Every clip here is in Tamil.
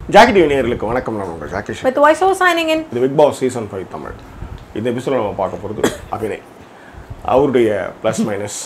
ஜாக்கி டிவி நேயர்களுக்கு வணக்கம் நான் உங்கள் Jackie With voiceover signing in. இது Big Boss season five Tamil இந்த எபிசோட நம்ம பார்க்க போகிறது அபிநய் அவருடைய ப்ளஸ் மைனஸ்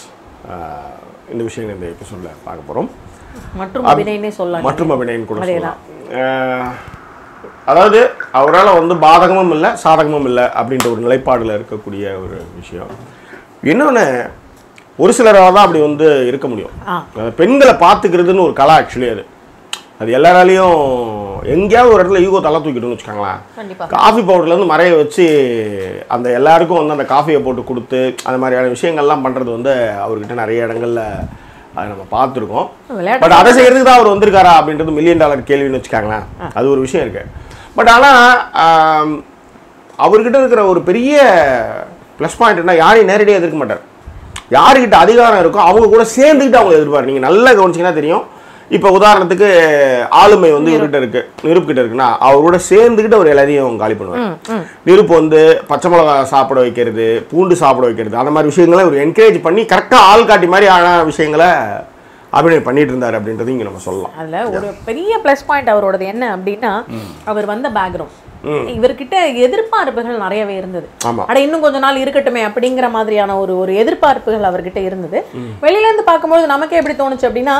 இந்த விஷயங்கள் இந்த எபிசோடில் பார்க்க போகிறோம் மற்றும் அபிநயனே சொல்லலாம் மற்றும் அபிநயன் கூட அதேதான். சொல்லலாம் அஹ், அதாவது அவரால் வந்து பாதகமும் இல்லை சாதகமும் இல்லை அப்படின்ற ஒரு நிலைப்பாடில் இருக்கக்கூடிய ஒரு விஷயம் இன்னொன்று ஒரு சிலரால் தான் அப்படி வந்து இருக்க முடியும் ஆ. அஹ், பெண்களை பார்த்துக்கிறதுன்னு ஒரு கலை ஆக்சுவலி அது அது எல்லாராலையும் எங்கேயாவது ஒரு இடத்துல ஈகோ தலை தூக்கிட்டுன்னு வச்சுக்கோங்களேன் கண்டிப்பா காஃபி பவுடர்லேருந்து மறைய வச்சு அந்த எல்லாருக்கும் வந்து அந்த காஃபியை போட்டு கொடுத்து அந்த மாதிரியான விஷயங்கள்லாம் பண்ணுறது வந்து அவர்கிட்ட நிறைய இடங்கள்ல அதை நம்ம பார்த்துருக்கோம் விளையாட்டு பட் அதை செய்யறதுக்கு தான் அவர் வந்திருக்காரா அப்படின்றது மில்லியன் டாலர் கேள்வின்னு வச்சுக்காங்களேன் அது ஒரு விஷயம் இருக்கு பட் ஆனால் அவர்கிட்ட இருக்கிற ஒரு பெரிய ப்ளஸ் பாயிண்ட்னா யாரையும் நேரடியாக எதிர்க்க மாட்டார் யாருக்கிட்ட அதிகாரம் இருக்கோ அவங்க கூட சேர்ந்துக்கிட்டு அவங்க எதிர்ப்பார் நீங்கள் நல்லா கவனிச்சிங்கன்னா தெரியும் இப்போ உதாரணத்துக்கு ஆளுமை வந்து இவர்கிட்ட இருக்கு நிருப்கிட்ட இருக்குன்னா அவரோட சேர்ந்துக்கிட்டு அவர் எல்லாரையும் காலி பண்ணுவார் நிருப்பு வந்து பச்சை மிளகா சாப்பிட வைக்கிறது பூண்டு சாப்பிட வைக்கிறது அந்த மாதிரி விஷயங்களை இவர் என்கரேஜ் பண்ணி கரெக்டாக ஆள் காட்டி மாதிரி ஆன விஷயங்களை அபிநயம் பண்ணிட்டு இருந்தார் அப்படின்றது இங்கே நம்ம சொல்லலாம் அதுல ஒரு பெரிய ப்ளஸ் பாயிண்ட் அவரோடது என்ன அப்படின்னா அவர் வந்த பேக்ரவுண்ட் இவர்கிட்ட எதிர்பார்ப்புகள் நிறையவே இருந்தது ஆமா. அட இன்னும் கொஞ்ச நாள் இருக்கட்டுமே அப்படிங்கிற மாதிரியான ஒரு ஒரு எதிர்பார்ப்புகள் அவர்கிட்ட இருந்தது வெளியில இருந்து பார்க்கும்போது நமக்கே எப்படி தோணுச்சு அப்படின்னா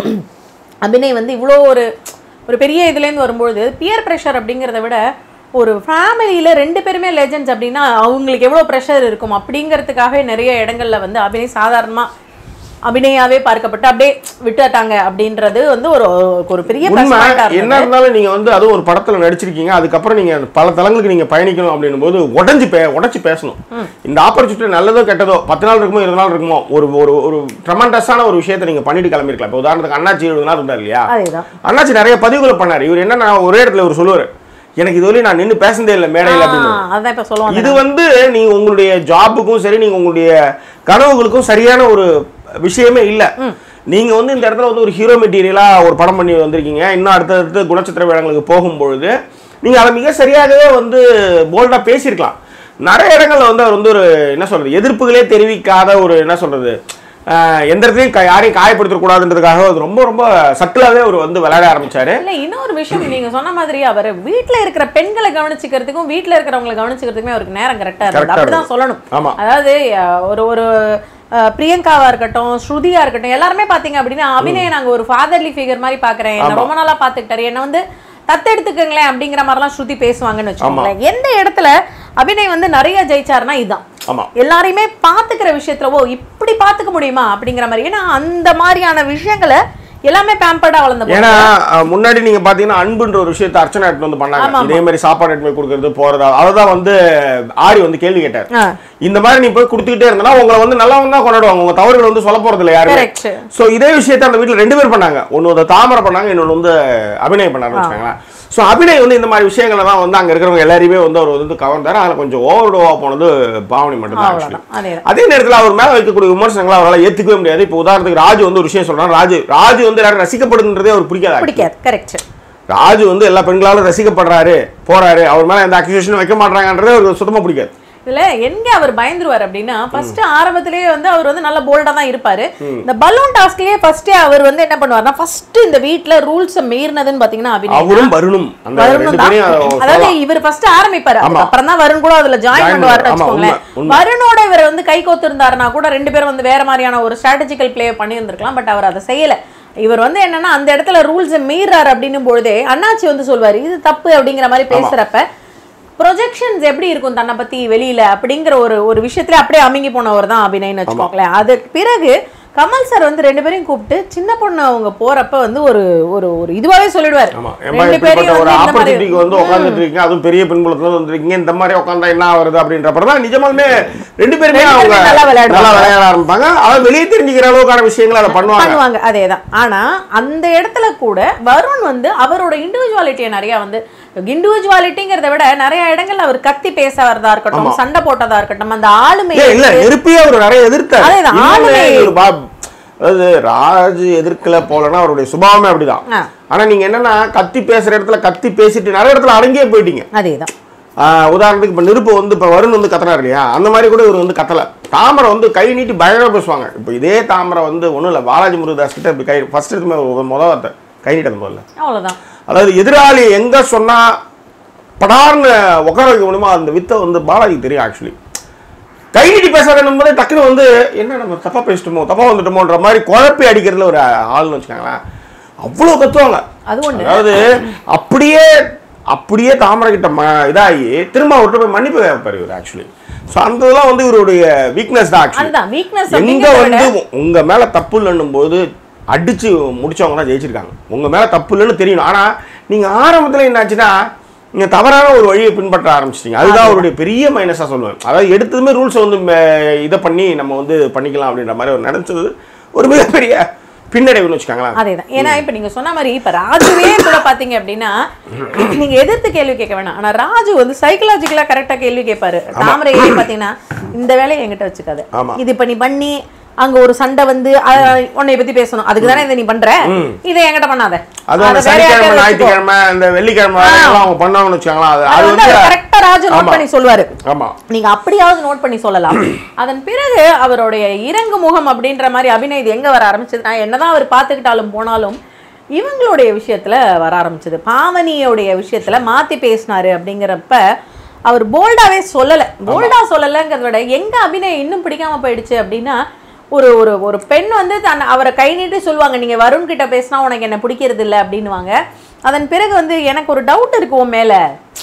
அபிநய் வந்து இவ்வளோ ஒரு ஒரு பெரிய இதுலேருந்து வரும்பொழுது பியர் ப்ரெஷர் அப்படிங்கிறத விட ஒரு ஃபேமிலியில் ரெண்டு பேருமே லெஜெண்ட்ஸ் அப்படின்னா அவங்களுக்கு எவ்வளோ ப்ரெஷர் இருக்கும் அப்படிங்கிறதுக்காகவே நிறைய இடங்கள்ல வந்து அபிநய் சாதாரணமாக அபிநயாவே பார்க்கப்பட்டு அப்படியே விட்டுட்டாங்க அப்படின்றது வந்து ஒரு ஒரு பெரிய plus உண்மை point ஆ இருந்தது. என்ன இருந்தாலும் நீங்க வந்து அதுவும் ஒரு படத்துல நடிச்சிருக்கீங்க அதுக்கப்புறம் நீங்க பல தளங்களுக்கு நீங்க பயணிக்கணும் அப்படின்னும் போது உடஞ்சி பே உடச்சி பேசணும் இந்த ஆப்பர்ச்சுனிட்டி நல்லதோ கெட்டதோ பத்து நாள் இருக்குமோ இருபது நாள் இருக்குமோ ஒரு ஒரு ஒரு ட்ரமண்டஸான ஒரு விஷயத்தை நீங்க பண்ணிட்டு கிளம்பிருக்கலாம் இப்போ உதாரணத்துக்கு அண்ணாச்சி எழுபது நாள் இருந்தார் இல்லையா அதேதான் அண்ணாச்சி நிறைய பதிவுகளை பண்ணாரு இவர் என்ன நான் ஒரே இடத்துல இவர் சொல்லுவாரு எனக்கு இதுவரையும் நான் நின்று பேசுனதே இல்லை மேடையில் அப்படின்னு ஆ, அதான் இப்ப சொல்லுவாங்க இது வந்து நீங்க உங்களுடைய ஜாபுக்கும் சரி நீங்க உங்களுடைய கனவுகளுக்கும் சரியான ஒரு விஷயமே இல்ல நீங்க வந்து இந்த இடத்துல வந்து ஒரு ஹீரோ மெட்டீரியலா ஒரு படம் பண்ணி வந்திருக்கீங்க இன்னும் அடுத்தடுத்து குணச்சித்திர வேடங்களுக்கு போகும்பொழுது நீங்க அதை மிக சரியாகவே வந்து போல்டா பேசியிருக்கலாம் நிறைய இடங்கள்ல வந்து அவர் வந்து ஒரு என்ன சொல்றது எதிர்ப்புகளே தெரிவிக்காத ஒரு என்ன சொல்றது ஆஹ் எந்த இடத்துலையும் க- யாரையும் காயப்படுத்தக்கூடாதுன்றதுக்காக அது ரொம்ப ரொம்ப சட்டிலாவே அவர் வந்து விளையாட ஆரம்பிச்சாரு இல்ல இன்னொரு விஷயம் நீங்க சொன்ன மாதிரி அவர் வீட்ல இருக்கிற பெண்களை கவனிச்சுக்கிறதுக்கும் வீட்ல இருக்கிறவங்களை கவனிச்சுக்கிறதுக்குமே அவருக்கு நேரம் கரெக்டா Correct இருக்கு ஆ அப்படிதான் இருக்கு. சொல்லணும் ஆமா. அதாவது அஹ், ஒரு ஒரு அஹ், பிரியங்காவா இருக்கட்டும் ஸ்ருதியா இருக்கட்டும் எல்லாருமே பாத்தீங்க அப்படின்னா அபிநய நாங்க ஒரு ஃபாதர்லி ஃபிகர் மாதிரி பாக்குறேன் என்ன ரொம்ப நாளா பாத்துக்கிட்டாரு என்ன வந்து தத்தெடுத்துக்கங்களேன் அப்படிங்கிற மாதிரிலாம் ஸ்ருதி பேசுவாங்கன்னு வச்சுக்கோங்களேன் எந்த இடத்துல அபிநய் வந்து நிறைய ஜெயிச்சாருன்னா இதுதான் ஆமா எல்லாரையுமே பாத்துக்கிற விஷயத்துல ஓ இப்படி பாத்துக்க முடியுமா அப்படிங்கிற மாதிரி ஏன்னா அந்த மாதிரியான விஷயங்களை எல்லாமே பேம்பர்டா வளர்ந்த ஏன்னா அஹ், முன்னாடி நீங்க பாத்தீங்கன்னா அன்புன்ற ஒரு விஷயத்தை அர்ச்சனா எடுத்து வந்து பண்ணாங்க ஆமா, இதே மாதிரி சாப்பாடு எடுத்து போய் கொடுக்கறது போறதா அததான் வந்து ஆரி வந்து கேள்வி கேட்டார் ஆ. இந்த மாதிரி நீ போய் கொடுத்துக்கிட்டே இருந்தனா உங்களை வந்து நல்லவங்க தான் கொண்டாடுவாங்க உங்க தவறுகள் வந்து சொல்ல போறது இல்லை யாருமே Correct. சோ இதே விஷயத்தை அந்த வீட்ல ரெண்டு பேர் பண்ணாங்க ஒன்னு வந்து தாமரை பண்ணாங்க இன்னொன்னு வந்து அபிநயம் பண்ணாருன்னு வச்சுக்கோங்களேன் சோ அபிநய் வந்து இந்த மாதிரி விஷயங்களை தான் வந்து அங்க இருக்கிறவங்க எல்லாரையுமே வந்து அவர் வந்து கவர்ந்தாரு அதுல கொஞ்சம் ஓவர் போனது பாவனி மட்டும் தான் actually. அவ்வளவுதான் அதேதான் அதே நேரத்துல அவர் மேல வைக்கக்கூடிய விமர்சனங்களை அவரால் ஏத்துக்கவே முடியாது இப்போ உதாரணத்துக்கு ராஜு வந்து ஒரு விஷயம் சொல்றாரு ராஜு ராஜு வந்து எல்லாரும் ரசிக்கப்படுதுன்றதே அவர் பிடிக்காது actually. பிடிக்காது கரெக்ட் ராஜு வந்து எல்லா பெண்களாலும் ரசிக்கப்படுறாரு போறாரு அவர் மேல எந்த அக்யூசேஷனும் வைக்க மாட்டாங்கன்றதே அவருக்கு சுத்தமா பிடிக்காது இதுல எங்க அவர் பயந்துருவார் அப்படின்னா ஃபர்ஸ்ட் ஆரம்பத்திலேயே வந்து அவர் வந்து நல்ல போல்டா தான் இருப்பாரு இந்த பலூன் டாஸ்க்லயே ஃபர்ஸ்டே அவர் வந்து என்ன பண்ணுவாருன்னா ஃபர்ஸ்ட் இந்த வீட்ல ரூல்ஸ் மீறினதுன்னு பாத்தீங்கன்னா அபிநய் அவரும் வருணும் அந்த வருணும் ரெண்டு தான். பேரையும் அதை அதாவது சொல்லலாம். இவர் ஃபர்ஸ்ட் ஆரம்பிப்பாரு ஆமா. அப்புறம் தான் வருண் கூட அதுல ஜாயின் Join பண்ணுவாருன்னு பண்ணுவாரு. ஆமா, வச்சுக்கோங்களேன் உண்மை, உண்மை. வருணோட இவர் வந்து கை கோத்து இருந்தாருன்னா கூட ரெண்டு பேரும் வந்து வேற மாதிரியான ஒரு ஸ்ட்ராட்டஜிக்கல் பிளே பண்ணி இருந்திருக்கலாம் பட் அவர் அதை செய்யல இவர் வந்து என்னன்னா அந்த இடத்துல ரூல்ஸ் மீறாரு அப்படின்னும் பொழுதே அண்ணாச்சி வந்து சொல்வாரு இது தப்பு அப்படிங்கிற மாதிரி பேசுறப்ப ப்ரொஜெக்ஷன்ஸ் எப்படி இருக்கும் தன்னை பத்தி வெளியில அப்படிங்கிற ஒரு ஒரு விஷயத்துல அப்படியே அமுங்கி போனவர் தான் அபிநயன்னு வச்சுக்கோங்களேன் அதுக்கு பிறகு கமல் சார் வந்து ரெண்டு பேரையும் கூப்பிட்டு சின்ன பொண்ணு அவங்க போறப்ப வந்து ஒரு ஒரு ஒரு இதுவாவே சொல்லிடுவாரு ஆமா ஏம்பா ரெண்டு இப்படிப்பட்ட பேரையும் ஒரு வந்து இந்த மாதிரி ஆப்பர்ச்சுனிட்டிக்கு வந்து உட்காந்துட்டு இருக்கீங்க அதுவும் பெரிய பெண்குளத்துல இருந்து வந்திருக்கீங்க இந்த மாதிரி உட்காந்தா என்ன வருது அப்படின்றப்ப தான் நிஜமாலுமே ரெண்டு பேருமே ரெண்டு அவங்க பேருமே நல்லா விளையாடுவாங்க. நல்லா விளையாட ஆரம்பிப்பாங்க அதை வெளியே தெரிஞ்சுக்கிற அளவுக்கான விஷயங்களை அதை பண்ணுவாங்க பண்ணுவாங்க அதேதான் ஆனா அந்த இடத்துல கூட வருண் வந்து அவரோட இண்டிவிஜுவாலிட்டியை நிறைய வந்து இண்டிவிஜுவாலிட்டிங்கிறத விட நிறைய இடங்கள்ல அவர் கத்தி பேசறதா இருக்கட்டும் சண்டை போட்டதா இருக்கட்டும் அந்த ஆளுமை ஏன் இல்ல நெருப்பியே அவர் நிறைய எதிர்த்தார் அதேதான், இன்னொன்னு ஆளுமை- ஒரு பா- அதாவது ராஜ் எதிர்க்கல போலன்னா அவருடைய சுபாவமே அப்படிதான் ஆ. ஆனா நீங்க என்னன்னா கத்தி பேசுற இடத்துல கத்தி பேசிட்டு நிறைய இடத்துல அடங்கியே போயிட்டீங்க அதேதான் ஆஹ் உதாரணத்துக்கு இப்போ நெருப்பு வந்து இப்போ வருண் வந்து கத்துறாரு இல்லையா அந்த மாதிரி கூட இவர் வந்து கத்தலை தாமரை வந்து கை நீட்டி பயங்கரமாக பேசுவாங்க இப்போ இதே தாமரை வந்து ஒன்றும் இல்லை பாலாஜி முருகதாஸ் கிட்ட இப்படி கை ஃபர்ஸ்ட் எடுத்து முதல் வார்த்தை கை நீட்டது முதல்ல அவ்வளவுதான் அதாவது எதிராளி எங்க சொன்னா படார்னு உட்கார வைக்க முடியுமோ அந்த வித்தை வந்து பாலாஜிக்கு தெரியும் ஆக்சுவலி கை நீட்டி பேசுறதுன்னு போது டக்குனு வந்து என்ன நம்ம தப்பா பேசிட்டோமோ தப்பா வந்துட்டோமோன்ற மாதிரி குழப்பி அடிக்கிறதுல ஒரு ஆள்னு வச்சுக்கோங்களேன் அவ்வளோ கத்துவாங்க அது ஒண்ணு அதாவது அப்படியே அப்படியே தாமரை கிட்ட ம இதாகி திரும்ப அவர்கிட்ட போய் மன்னிப்பு கேட்பாரு இவர் ஆக்சுவலி ஸோ அந்த இதெல்லாம் வந்து இவருடைய வீக்னஸ் தான் ஆக்சுவலி அதுதான் வீக்னஸ் எங்க அப்படிங்கிறத வந்து உங்க மேல தப்பு இல்லைன்னும் போது அடிச்சு முடிச்சவங்க தான் ஜெயிச்சிருக்காங்க உங்க மேல தப்பு இல்லைன்னு தெரியணும் ஆனா நீங்க ஆரம்பத்துல என்னாச்சுன்னா நீங்க தவறான ஒரு வழியை பின்பற்ற ஆரம்பிச்சிட்டீங்க அதுதான் அவருடைய பெரிய மைனஸா சொல்லுவேன் அதாவது எடுத்ததுமே ரூல்ஸ் வந்து ம- இதை பண்ணி நம்ம வந்து பண்ணிக்கலாம் அப்படின்ற மாதிரி ஒரு நினைச்சது ஒரு மிகப்பெரிய பின்னடைவுன்னு வச்சுக்காங்களேன் அதேதான் ஏன்னா இப்ப நீங்க சொன்ன மாதிரி இப்ப ராஜுவே கூட பாத்தீங்க அப்படின்னா நீங்க எதிர்த்து கேள்வி கேட்க வேணாம் ஆனா ராஜு வந்து சைக்கலாஜிக்கலா கரெக்டா கேள்வி கேட்பாரு தாமரை ஏறி பாத்தீங்கன்னா இந்த வேலையை என்கிட்ட வச்சுக்காத ஆமா. இது இப்ப நீ பண்ணி அங்க ஒரு சண்டை வந்து அஹ், உன்னை பத்தி பேசணும் அதுக்கு தானே இதை நீ பண்ற இதை என்கிட்ட பண்ணாத அது அந்த அதை வேற சனிக்கிழமை யார்கிட்டயாவது வச்சுக்கோ. ஞாயிற்றுக்கிழமை இந்த வெள்ளிக்கிழமை எல்லாம் அவங்க பண்ணாங்கன்னு வச்சுக்காங்களா அது அது அது வந்து வந்து கரெக்டா ராஜு நோட் ஆமா. பண்ணி சொல்லுவாரு ஆமா நீங்க அப்படியாவது நோட் பண்ணி சொல்லலாம் அதன் பிறகு அவருடைய இறங்கு முகம் அப்படின்ற மாதிரி அபிநய் இது எங்க வர ஆரம்பிச்சதுன்னா என்னதான் அவர் பார்த்துக்கிட்டாலும் போனாலும் இவங்களுடைய விஷயத்துல வர ஆரம்பிச்சது பாவனியோடைய விஷயத்துல மாத்தி பேசினாரு அப்படிங்கிறப்ப அவர் போல்டாவே சொல்லல போல்டா சொல்லலைங்கிறத விட எங்க அபிநய் இன்னும் பிடிக்காம போயிடுச்சு அப்படின்னா ஒரு ஒரு ஒரு பெண் வந்து தன் அவரை கை நீட்டி சொல்லுவாங்க நீங்க வருண் கிட்ட பேசினா உனக்கு என்ன பிடிக்கிறது இல்லை அப்படின்னுவாங்க அதன் பிறகு வந்து எனக்கு ஒரு டவுட் இருக்கு உன் மேல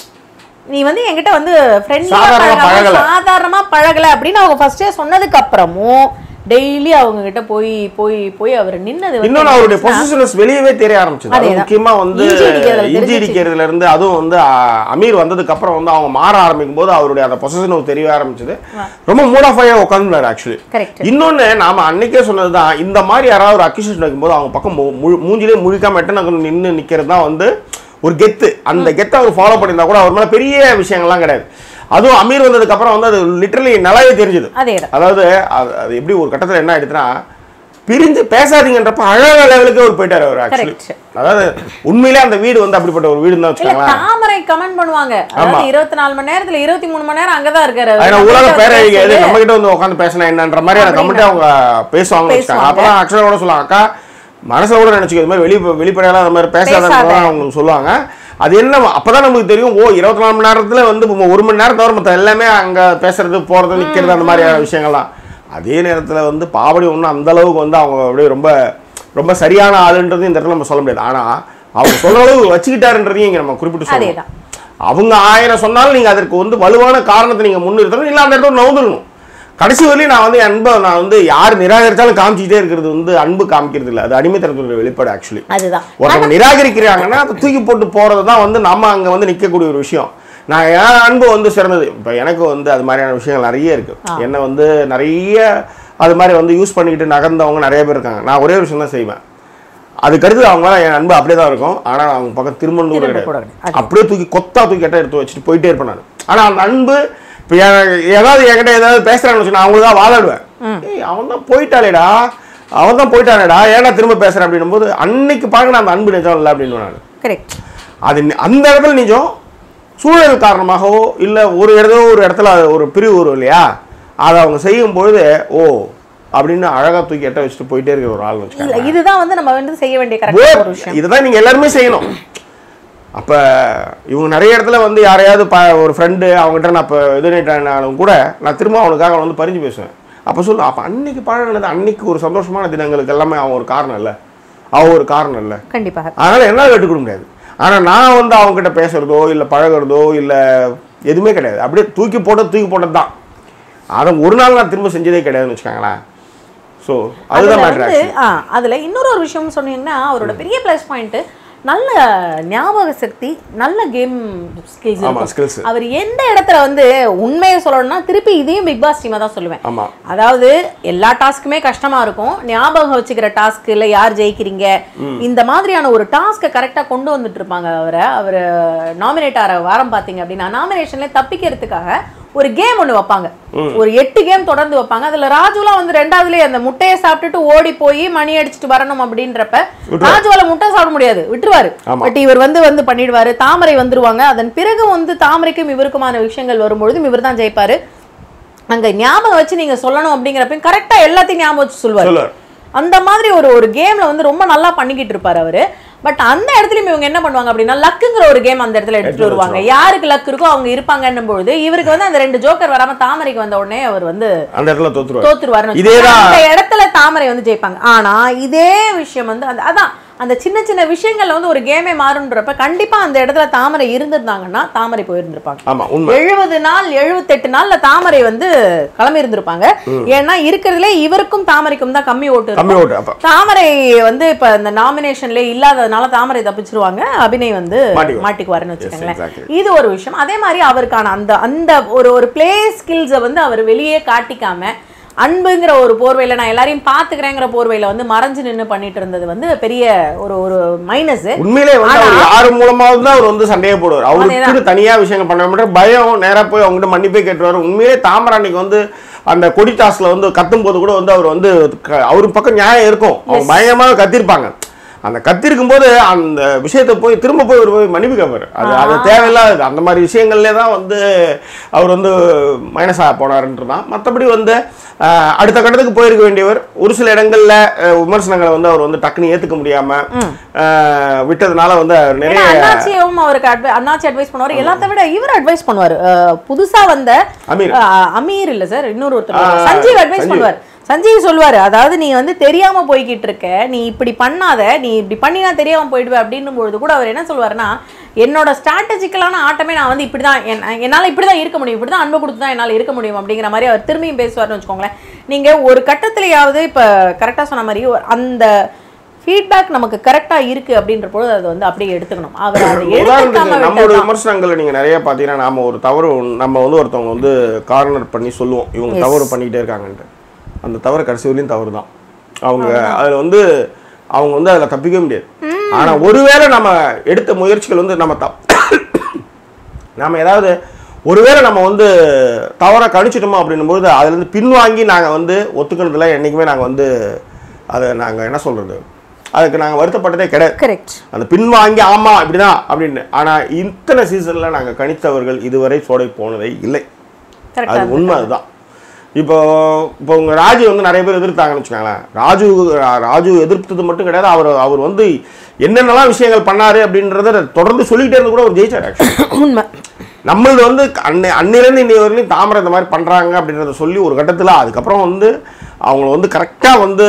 நீ வந்து என்கிட்ட வந்து ஃப்ரெண்ட்லியா சாதாரணமா பழகாம பழகல. சாதாரணமா பழகல அப்படின்னு அவங்க ஃபர்ஸ்டே சொன்னதுக்கு அப்புறமும் டெய்லி அவங்க கிட்ட போய் போய் போய் அவர் நின்னது வந்து இன்னொன்று அவருடைய என்னன்னா, பொசிஷனஸ் வெளியவே தெரிய ஆரம்பிச்சது அது அதேதான். முக்கியமா வந்து இஞ்சி இடிக்கிறதுல இஞ்சி தெரிஞ்சிச்சு. இடிக்கிறதுல இருந்து அதுவும் வந்து ஆ, அமீர் வந்ததுக்கு அப்புறம் வந்து அவங்க மாற ஆரம்பிக்கும் போது அவருடைய அந்த பொசிஷன் தெரிய ஆரம்பிச்சது ரொம்ப மூட் ஆஃப் ஆகி உட்காந்துருந்தாரு ஆக்சுவலி Correct. இன்னொன்னு நாம அன்னைக்கே சொன்னதுதான் இந்த மாதிரி யாராவது ஒரு அக்யூசேஷன் வைக்கும்போது அவங்க பக்கம் மு- முழு- மூஞ்சிலே முழிக்காம எட்டன நின்று நிக்கிறது தான் வந்து ஒரு கெத்து அந்த கெத்தை அவர் ஃபாலோ பண்ணியிருந்தா கூட அவர் மேல பெரிய விஷயங்கள்லாம் கிடையாது அதுவும் அமீர் வந்ததுக்கு அப்புறம் வந்து அது லிட்டரலி நல்லாவே தெரிஞ்சது அதேதான் அதாவது அது அது எப்படி ஒரு கட்டத்தில் என்ன ஆயிடுச்சுன்னா பிரிஞ்சு பேசாதீங்கன்றப்ப அழகான லெவலுக்கு அவர் போயிட்டாரு அவர் ஆக்சுவலி Correct. அதாவது உண்மையிலே அந்த வீடு வந்து அப்படிப்பட்ட ஒரு வீடுன்னு தான் இல்ல வச்சுக்கோங்களேன் தாமரை கமெண்ட் பண்ணுவாங்க அதாவது இருபத்தி நாலு மணி நேரத்துல இருபத்தி மூணு மணி நேரம் அங்கதான் இருக்காரு ஏன்னா நம்ம உலக கிட்ட பேரை வந்து எது பேசல. நம்ம கிட்ட வந்து உட்காந்து பேசினா என்னன்ற மாதிரி அந்த கமெண்ட்டே அவங்க பேசுவாங்கன்னு வச்சுக்காங்க பேசுவாங்க. அப்பதான் அக்ஷரா கூட சொல்லுவாங்க அக்கா மனசுல கூட நினைச்சுக்க இது மாதிரி வெளி வெளிப்படையெல்லாம் அந்த மாதிரி பேசாதன்னு பேசாத. தான் அவங்க சொல்லுவாங்க அது என்ன அப்பதான் நமக்கு தெரியும் ஓ இருபத்தி நாலு மணி நேரத்துல வந்து இப்ப ஒரு மணி நேரம் தவிர மத்த எல்லாமே அங்க பேசுறது போறது நிக்கிறது அந்த மாதிரியான விஷயங்கள்லாம் அதே நேரத்துல வந்து பாவடி ஒன்றும் அந்த அளவுக்கு வந்து அவங்க அப்படியே ரொம்ப ரொம்ப சரியான ஆளுன்றது இந்த இடத்துல நம்ம சொல்ல முடியாது ஆனா அவங்க சொல்ற அளவுக்கு வச்சுக்கிட்டாருன்றதையும் இங்க நம்ம குறிப்பிட்டு சொல்லணும் அதேதான். அவங்க ஆயிரம் சொன்னாலும் நீங்க அதற்கு வந்து வலுவான காரணத்தை நீங்க முன்னிறுத்தணும் இல்ல அந்த இடத்துல நவுந்துடணும் கடைசி வரையும் நான் வந்து என் அன்பை நான் வந்து யார் நிராகரிச்சாலும் காமிச்சிட்டே இருக்கிறது வந்து அன்பு காமிக்கிறது இல்லை அது அடிமைத்தனத்துடைய வெளிப்பாடு ஆக்சுவலி அதுதான் ஒருத்தவங்க நிராகரிக்கிறாங்கன்னா அதை தூக்கி போட்டு போறது தான் வந்து நம்ம அங்க வந்து நிக்கக்கூடிய ஒரு விஷயம் நான் என் அன்பு வந்து சிறந்தது இப்போ எனக்கு வந்து அது மாதிரியான விஷயங்கள் நிறைய இருக்கு என்னை வந்து நிறைய அது மாதிரி வந்து யூஸ் பண்ணிக்கிட்டு நகர்ந்தவங்க நிறைய பேர் இருக்காங்க நான் ஒரே ஒரு விஷயம் தான் செய்வேன் அதுக்கு அடுத்து அவங்க மேல என் அன்பு அப்படியே தான் இருக்கும் ஆனா அவங்க பக்கம் திருமணம் கூட திரும்ப கூட கிடையாது கிடையாது. அப்படியே தூக்கி கொத்தா தூக்கி எட்ட எடுத்து வச்சுட்டு போயிட்டே இருப்பேன் நான் ஆனா அந்த அன்பு இப்போ ஏதாவது என்கிட்ட ஏதாவது பேசுறான்னு வச்சு நான் அவங்களுக்கு தான் வாதாடுவேன் ஏய் அவன் தான் போயிட்டாளேடா அவன் தான் போயிட்டானேடா ஏன்டா திரும்ப பேசுறேன் அப்படின்னும் போது அன்னைக்கு பாருங்க அந்த அன்பு நிஜம் இல்லை அப்படின்னு நான் கரெக்ட் அது நி- அந்த இடத்துல நிஜம் சூழல் காரணமாகவோ இல்லை ஒரு இடத்தோ ஒரு இடத்துல அது ஒரு பிரிவு வரும் இல்லையா அதை அவங்க செய்யும் பொழுது ஓ அப்படின்னு அழகா தூக்கி எட்ட வச்சுட்டு போயிட்டே இருக்கிற ஒரு ஆள் இல்ல வச்சுக்காங்க இதுதான் வந்து நம்ம வந்து செய்ய வேண்டிய கரெக்டான ஒரு விஷயம் இதுதான் நீங்க எல்லாருமே செய்யணும் அப்ப இவங்க நிறைய இடத்துல வந்து யாரையாவது ப ஒரு ஃப்ரெண்டு அவங்ககிட்ட நான் இப்போ இது பண்ணிட்டாலும் கூட நான் திரும்ப அவனுக்காக வந்து பறிஞ்சு பேசுவேன் அப்போ சொல்லு அப்போ அன்னைக்கு பழகினது அன்னைக்கு ஒரு சந்தோஷமான தினங்களுக்கு எல்லாமே அவன் ஒரு காரணம் இல்லை அவன் ஒரு காரணம் இல்லை கண்டிப்பாக அதனால என்னால் கேட்டுக் கொடுக்க முடியாது ஆனா நான் வந்து அவங்க கிட்ட பேசுறதோ இல்ல பழகுறதோ இல்ல எதுவுமே கிடையாது அப்படியே தூக்கி போட்டது தூக்கி போட்டது தான் அதை ஒரு நாள் நான் திரும்ப செஞ்சதே கிடையாதுன்னு வச்சுக்கோங்களேன் ஸோ அதுல அதுதான் மேட்ரு வந்து ஆ அதுல இன்னொரு ஒரு விஷயம் சொன்னீங்கன்னா அவரோட பெரிய ப்ளஸ் பாயிண்ட் நல்ல ஞாபக சக்தி நல்ல கேம் ஸ்கில்ஸ் ஆமா skills அவர் எந்த இடத்துல வந்து உண்மையை சொல்லணும்னா திருப்பி இதையும் பிக் பாஸ் டீமை தான் சொல்லுவேன் ஆமா அதாவது எல்லா டாஸ்க்குமே கஷ்டமா இருக்கும் ஞாபகம் வச்சுக்கிற டாஸ்க் இல்ல யார் ஜெயிக்கிறீங்க இந்த மாதிரியான ஒரு டாஸ்க்கை கரெக்டா கொண்டு வந்துட்டு இருப்பாங்க அவரை அவர் நாமினேட் ஆகிற வாரம் பாத்தீங்க அப்படின்னா நாமினேஷன்ல தப்பிக்கிறதுக்காக ஒரு கேம் ஒண்ணு வைப்பாங்க ஒரு எட்டு கேம் தொடர்ந்து வைப்பாங்க அதுல ராஜுலாம் வந்து ரெண்டாவதுலயே அந்த முட்டையை சாப்பிட்டுட்டு ஓடி போய் மணி அடிச்சுட்டு வரணும் அப்படின்றப்ப ராஜுவால முட்டை சாப்பிட முடியாது விட்டுருவாரு ஆமா. பட் இவர் வந்து வந்து பண்ணிடுவாரு தாமரை வந்துருவாங்க அதன் பிறகு வந்து தாமரைக்கும் இவருக்குமான விஷயங்கள் வரும்பொழுதும் இவர் தான் ஜெயிப்பாரு அங்க ஞாபகம் வச்சு நீங்க சொல்லணும் அப்படிங்கிறப்ப கரெக்டா எல்லாத்தையும் ஞாபகம் வச்சு சொல்லுவாரு சொல்லுவார் அந்த மாதிரி ஒரு ஒரு கேம்ல வந்து ரொம்ப நல்லா பண்ணிக்கிட்டு இருப்பாரு அவரு பட் அந்த இடத்துலயும் இவங்க என்ன பண்ணுவாங்க அப்படின்னா லக்குங்கிற ஒரு கேம் அந்த இடத்துல எடுத்துட்டு எடுத்து வருவாங்க யாருக்கு லக் இருக்கோ அவங்க இருப்பாங்கன்னும் பொழுது இவருக்கு வந்து அந்த ரெண்டு ஜோக்கர் வராம தாமரைக்கு வந்த உடனே அவர் வந்து அந்த இடத்துல தோத்துருவாரு தோத்துருவாருன்னு இதேதான். வச்சுக்கோங்க. அந்த இடத்துல தாமரை வந்து ஜெயிப்பாங்க ஆனா இதே விஷயம் வந்து அந்த அதான் அந்த சின்ன சின்ன விஷயங்கள்ல வந்து ஒரு கேமே மாறுன்றப்ப கண்டிப்பா அந்த இடத்துல தாமரை இருந்திருந்தாங்கன்னா தாமரை போயிருந்திருப்பாங்க ஆமா உண்மை எழுபது நாள் எழுபத்தெட்டு நாள்ல தாமரை வந்து கிளம்பி இருந்திருப்பாங்க ஏன்னா இருக்கிறதுலே இவருக்கும் தாமரைக்கும் தான் கம்மி ஓட்டு இருக்கும். கம்மி ஓட்டு அப்ப தாமரை வந்து இப்ப இந்த நாமினேஷன்ல இல்லாததுனால தாமரை தப்பிச்சிருவாங்க அபிநய் வந்து மாட்டிக்குவார். மாட்டிக்குவாருன்னு வச்சுக்கோங்களேன் exactly. இது ஒரு விஷயம் அதே மாதிரி அவருக்கான அந்த அந்த ஒரு ஒரு பிளே ஸ்கில்ஸை வந்து அவர் வெளியே காட்டிக்காம அன்புங்கிற ஒரு போர்வையில நான் எல்லாரையும் பாத்துக்கிறேங்கிற போர்வையில வந்து மறைஞ்சு நின்னு பண்ணிட்டு இருந்தது வந்து பெரிய ஒரு ஒரு மைனஸ் உண்மையிலே வந்து அவர் யாரு மூலமாவது தான் அவர் வந்து சண்டையே போடுவார் அவருக்கு அதேதான். தனியா விஷயங்கள் பண்ண மாட்டார் பயம் நேரா போய் அவங்ககிட்ட மன்னிப்பே கேட்டுருவாரு உண்மையிலே தாமரை அன்னைக்கு வந்து அந்த கொடி டாஸ்ல வந்து கத்தும் போது கூட வந்து அவர் வந்து க- அவர் பக்கம் நியாயம் இருக்கும் அவங்க பயங்கரமாக கத்திருப்பாங்க அந்த கத்திருக்கும் போது அந்த விஷயத்தை போய் திரும்ப போய் ஒரு போய் மன்னிப்பு கேட்பாரு அது அது தேவையில்லாதது அந்த மாதிரி விஷயங்கள்லே தான் வந்து அவர் வந்து மைனஸாக போனாருன்றதான் மற்றபடி வந்து அஹ், அடுத்த கட்டத்துக்கு போயிருக்க வேண்டியவர் ஒரு சில இடங்கள்ல அஹ், விமர்சனங்களை வந்து அவர் வந்து டக்குன்னு ஏத்துக்க முடியாம அஹ், விட்டதுனால வந்து அவர் ஏன்னா நிறைய அண்ணாச்சியும் அவருக்கு advi- அண்ணாச்சி அட்வைஸ் பண்ணுவாரு எல்லாத்த விட இவர் அட்வைஸ் பண்ணுவாரு அஹ், புதுசா வந்த அமீர். அஹ், அமீர் இல்ல சார் இன்னொரு ஒருத்தர் ஆ, வருவாரு. சஞ்சீவ் அட்வைஸ் சஞ்சீவ். பண்ணுவார் சஞ்சீவ் சொல்லுவாரு அதாவது நீ வந்து தெரியாம போய்கிட்டு இருக்க நீ இப்படி பண்ணாத நீ இப்படி பண்ணினா தெரியாம போயிடுவ அப்படின்னும் பொழுது கூட அவர் என்ன சொல்லுவாருன்னா என்னோட ஸ்ட்ராட்டஜிக்கலான ஆட்டமே நான் வந்து இப்படிதான் என்- என்னால இப்படிதான் இருக்க முடியும் இப்படிதான் அன்பு கொடுத்து தான் என்னால இருக்க முடியும் அப்படிங்கிற மாதிரி அவர் திரும்பியும் பேசுவார்னு வச்சுக்கோங்களேன் நீங்க ஒரு கட்டத்திலேயாவது இப்ப கரெக்டா சொன்ன மாதிரி ஒரு- அந்த ஃபீட்பேக் நமக்கு கரெக்டா இருக்கு அப்படின்ற பொழுது அதை வந்து அப்படியே எடுத்துக்கணும் அவர் அதை எடுத்துக்காம உதாரணத்துக்கு நம்மளோட விட்டதுதான். விமர்சனங்களை நீங்க நிறைய பார்த்தீங்கன்னா நாம ஒரு தவறு நம்ம வந்து ஒருத்தவங்க வந்து கார்னர் பண்ணி சொல்லுவோம் இவங்க Yes. தவறு பண்ணிக்கிட்டே இருக்காங்கன்ட்டு அந்த தவறு கடைசி வரையும் தவறு தான் அவங்க அதுல வந்து அவங்க வந்து அதுல தப்பிக்க முடியாது ஆனா ஒருவேளை நம்ம எடுத்த முயற்சிகள் வந்து நம்ம தப் நாம ஏதாவது ஒருவேளை நம்ம வந்து தவறா கணிச்சிட்டோமோ அப்படின்னும்போது அதுல இருந்து பின்வாங்கி நாங்க வந்து ஒத்துக்கிறதுல என்னைக்குமே நாங்க வந்து அதை நாங்க என்ன சொல்றது அதுக்கு நாங்க வருத்தப்பட்டதே கிடையாது கரெக்ட் அந்த பின்வாங்கி ஆமா இப்படிதான் அப்படின்னு ஆனா இத்தனை சீசன்ல நாங்க கணித்தவர்கள் இதுவரை சோடை போனதே இல்லை கரெக்டா அது உண்மை அதுதான் இப்போ இப்போ உங்க ராஜு வந்து நிறைய பேர் எதிர்த்தாங்கன்னு வச்சுக்கோங்களேன் ராஜு ராஜு எதிர்த்தது மட்டும் கிடையாது அவர் அவர் வந்து என்னென்னலாம் விஷயங்கள் பண்ணாரு அப்படின்றத தொடர்ந்து சொல்லிக்கிட்டே இருந்து கூட அவர் ஜெயிச்சார் ஆக்சுவலி உண்மை நம்மளது வந்து அன்னை அன்னிலேருந்து இன்னை வரையிலும் தாமரை இந்த மாதிரி பண்ணுறாங்க அப்படின்றத சொல்லி ஒரு கட்டத்தில் அதுக்கப்புறம் வந்து அவங்கள வந்து கரெக்டாக வந்து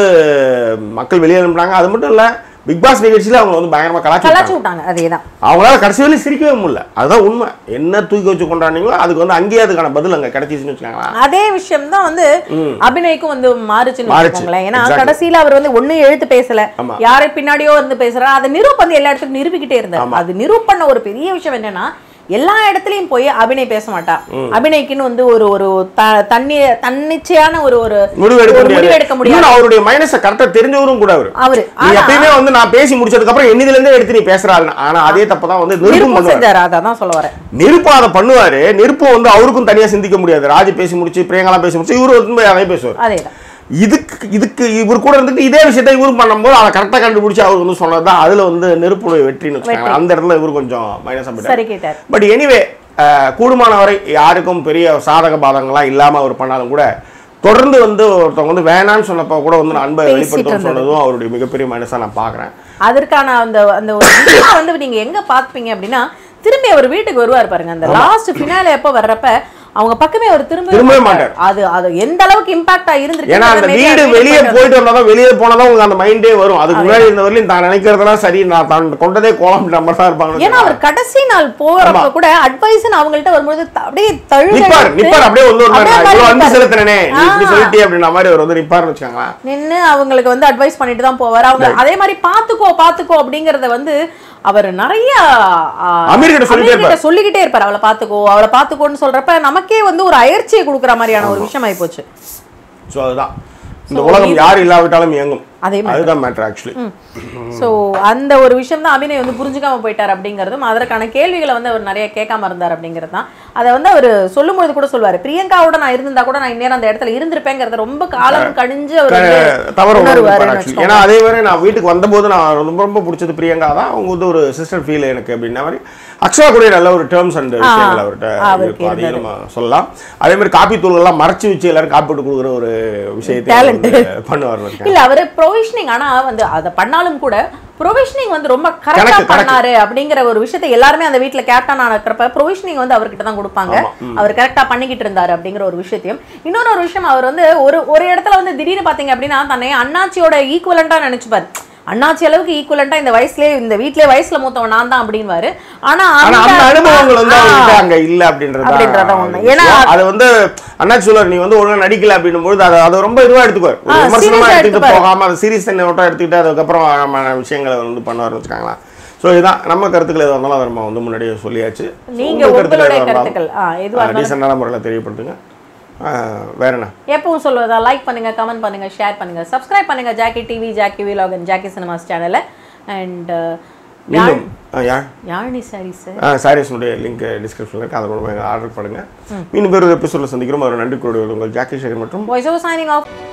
மக்கள் வெளியே அனுப்புனாங்க அது மட்டும் இல்லை பிக் பாஸ் நிகழ்ச்சியில் அவங்க வந்து பயங்கரமாக கலாச்சு கலாச்சாரம் விட்டாங்க அதேதான் அவங்களால கடைசி வரையும் சிரிக்கவே முடியல அதுதான் உண்மை என்ன தூக்கி வச்சு கொண்டாடுனீங்களோ அதுக்கு வந்து அங்கேயே அதுக்கான பதில் அங்கே கிடைச்சிச்சுன்னு வச்சுக்கோங்களேன் அதே விஷயம் தான் வந்து அபிநய்க்கும் வந்து மாறுச்சுன்னு மாறுச்சு. வச்சுக்கோங்களேன் ஏன்னா Exactly. கடைசியில அவர் வந்து ஒண்ணு எழுத்து பேசல ஆமா. யாரை பின்னாடியோ இருந்து பேசுறாரு அதை நிரூப் வந்து எல்லா இடத்துக்கும் நிரூபிக்கிட்டே இருந்தார் அது நிரூப் பண்ண ஒரு பெரிய விஷயம் என்னன்னா எல்லா இடத்துலயும் போய் அபிநய் பேச மாட்டா அபிநய்க்குன்னு வந்து ஒரு ஒரு த- தன்னி தன்னிச்சையான ஒரு ஒரு முடிவெடுக்க ஒரு முடியாது முடிவெடுக்க முடியாது இன்னொன்னு அவருடைய மைனஸை கரெக்டாக தெரிஞ்சவரும் கூட அவரு அவரு நீ எப்பயுமே வந்து நான் பேசி முடிச்சதுக்கு அப்புறம் என்னதுல இருந்தே எடுத்து நீ பேசுறாள் ஆனா அதே தப்பு தான் வந்து நிருப்பம் நிரூபம் பண்ணுவாரு செஞ்சாரு அதான் சொல்ல வரேன் நெருப்பு அதை பண்ணுவாரு நெருப்பு வந்து அவருக்கும் தனியா சிந்திக்க முடியாது ராஜ் பேசி முடிச்சு பிரியங்கலாம் பேசி முடிச்சு இவரு வந்து அதே பேசுவார் அதேதான் இதுக்கு இதுக்கு இவர் கூட இருந்துட்டு இதே விஷயத்தை இவரும் பண்ணும்போது அதை கரெக்டாக கண்டுபிடிச்சு அவர் வந்து சொன்னது தான் அதுல வந்து நெருப்புடைய வெற்றின்னு வச்சுக்கோங்க அந்த இடத்துல இவர் கொஞ்சம் மைனஸாக போயிட்டார் சரி கேட்டார் பட் எனிவே கூடுமானவரை யாருக்கும் பெரிய சாதக பாதங்கள்லாம் இல்லாம அவர் பண்ணாலும் கூட தொடர்ந்து வந்து ஒருத்தவங்க வந்து வேணான்னு சொன்னப்போ கூட வந்து நான் அன்பை பேசிட்டு வெளிப்படுத்தணும்னு இருந்தது. சொன்னதும் அவருடைய மிகப்பெரிய மைனஸாக நான் பார்க்குறேன் அதற்கான அந்த அந்த ஒரு விஷயம் வந்து நீங்க எங்க பாப்பீங்க அப்படின்னா திரும்பி அவர் வீட்டுக்கு வருவார் பாருங்க அந்த லாஸ்ட் ஃபினாலே எப்ப வர்றப்ப அவங்க பக்கமே அவர் திரும்பவே திரும்பவே மாட்டார். அது அது எந்த அளவுக்கு இம்பாக்டா இருந்திருக்கு ஏன்னா அந்த வீடு வெளியே போயிட்டு வந்தாதான் வெளியே போனதான் உங்களுக்கு அந்த மைண்டே வரும் அதுக்கு முன்னாடி இருந்த வரையிலும் தான் நினைக்கிறதெல்லாம் சரி நான் தான் கொண்டதே கோலம் நம்ம தான் இருப்பாங்க ஏன்னா அவர் கடைசி நாள் போறப்ப கூட அட்வைஸ் அவங்கள்ட்ட வரும்போது த- அப்படியே தழுவி நிப்பார் நிப்பார் அப்படியே வந்து ஒரு அப்படியே இவ்வளவு அன்பு நிப்பாரு. செலுத்தினே நீ இப்படி ஆ. சொல்லிட்டே அப்படின்ற மாதிரி அவர் வந்து நிப்பார்னு வச்சுக்கோங்களேன் நின்னு அவங்களுக்கு வந்து அட்வைஸ் பண்ணிட்டு தான் போவார் அவங்க அதே மாதிரி பாத்துக்கோ பாத்துக்கோ அப்படிங்கறத வந்து அவர் நிறைய ஆ, அமீர்கிட்ட சொல்லிட்டே அமீர்கிட்ட சொல்லிக்கிட்டே இருப்பார் அவளை பாத்துக்கோ அவளை பாத்துக்கோன்னு சொல்றப்ப நமக்கே வந்து ஒரு அயற்சியை கொடுக்குற மாதிரியான ஒரு விஷயம் ஆயி போச்சு ஸோ அதுதான் இந்த உலகம் யார் இல்லாவிட்டாலும் இயங்கும் அதே மாதிரி அதுதான் மேட்ரு ஆக்சுவலி ஸோ அந்த ஒரு விஷயம் தான் அபிநய் வந்து புரிஞ்சுக்காம போயிட்டார் அப்படிங்கிறதும் அதற்கான கேள்விகளை வந்து அவர் நிறைய கேட்காம இருந்தார் அப்படிங்கிறது தான் அதை வந்து அவர் சொல்லும்போது கூட சொல்லுவார் பிரியங்காவோட நான் இருந்திருந்தா கூட நான் இந்நேரம் அந்த இடத்துல இருந்திருப்பேங்கிறத ரொம்ப காலம் கழிஞ்சு அவர் வந்து தவறு உணருவாருன்னு ஆக்சுவலி ஏன்னா அதே மாதிரி நான் வீட்டுக்கு வந்தபோது நான் ரொம்ப ரொம்ப பிடிச்சது பிரியங்கா தான் அவங்க வந்து ஒரு சிஸ்டர் ஃபீல் எனக்கு அப்படின்ன மாதிரி அக்ஷயா கூட நல்ல ஒரு டேர்ம்ஸ் அண்ட் விஷயங்கள் அவர்கிட்ட அவருக்கு இருக்கும் அதையும் நம்ம சொல்லலாம் அதே மாதிரி காப்பி தூள்கள்லாம் மறைச்சு வச்சு எல்லாரும் காப்பி போட்டு கொடுக்குற ஒரு விஷயத்தை Talent. அவர் வந்து பண்ணுவார் இல்ல அவரு ப்ரொவிஷனிங் ஆனா வந்து அதை பண்ணாலும் கூட ப்ரொவிஷனிங் வந்து ரொம்ப கரெக்டா கணக்கு, கணக்கு. பண்ணாரு அப்படிங்கிற ஒரு விஷயத்தை எல்லாருமே அந்த வீட்ல கேப்டன் இருக்கிறப்ப ப்ரொவிஷனிங் வந்து அவர்கிட்ட தான் கொடுப்பாங்க அவர் கரெக்டா பண்ணிக்கிட்டு இருந்தாரு அப்படிங்கிற ஒரு விஷயத்தையும் இன்னொரு ஒரு விஷயம் அவர் வந்து ஒரு ஒரு இடத்துல வந்து திடீர்னு பாத்தீங்க அப்படின்னா தன்னை அண்ணாச்சியோட ஈக்குவலண்டா நினைச்சுப்பாரு அண்ணாச்சி அளவுக்கு ஈக்குவலண்டா இந்த வயசுலயே இந்த வீட்லயே வயசுல மூத்தவன் நான் தான் அப்படின்வாரு ஆனா ஆனா அந்த அனுபவங்கள் வந்து ஆ, அவர்கிட்ட அங்க இல்ல அப்படின்றதா அப்படின்றதா உண்மை. ஏன்னா- விஷயம். அது வந்து அண்ணாச்சி சொல்றாரு நீ வந்து ஒழுங்கா நடிக்கல அப்படின்னும் பொழுது அதை அதை ரொம்ப இதுவா எடுத்துக்குவார் ஒரு ஆ, விமர்சனமா serious ஆ எடுத்துட்டு எடுத்துப்பாரு. போகாம அதை சீரியஸ் நோட்டா எடுத்துக்கிட்டு அதுக்கப்புறம் ஆமான விஷயங்களை வந்து பண்ணுவார்னு வச்சுக்காங்களா ஸோ இதுதான் நம்ம கருத்துக்கள் எதுவாக இருந்தாலும் அதை நம்ம வந்து முன்னாடியே சொல்லியாச்சு So, நீங்க உங்க கருத்துக்கள் உங்களுடைய எதுவா கருத்துக்கள் ஆ எதுவா இருந்தாலும் இருந்தாலும் டீசெண்டான முறையில் தெரியப்படுத்துங்க ஆ, வேற என்ன எப்பவும் சொல்வதா லைக் பண்ணுங்க கமெண்ட் பண்ணுங்க ஷேர் பண்ணுங்க சப்ஸ்கிரைப் பண்ணுங்க Jackie TV Jackie vlog and Jackie cinemas சேனலை அண்ட் மீண்டும் ஆ, யாழ் யாழினி சாரீஸ் ஆ சாரீஸ்னுடைய லிங்க் டிஸ்கிரிப்ஷனில் இருக்குது அதை மூலமாக ஆர்டர் பண்ணுங்கள் மீண்டும் வேறு ஒரு எபிசோடில் சந்திக்கிறோம் ஒரு நன்றி கூடிய உங்கள் ஜாக்கி சேகர் மற்றும் வாய்ஸ் ஓவர் சைனிங் ஆஃப்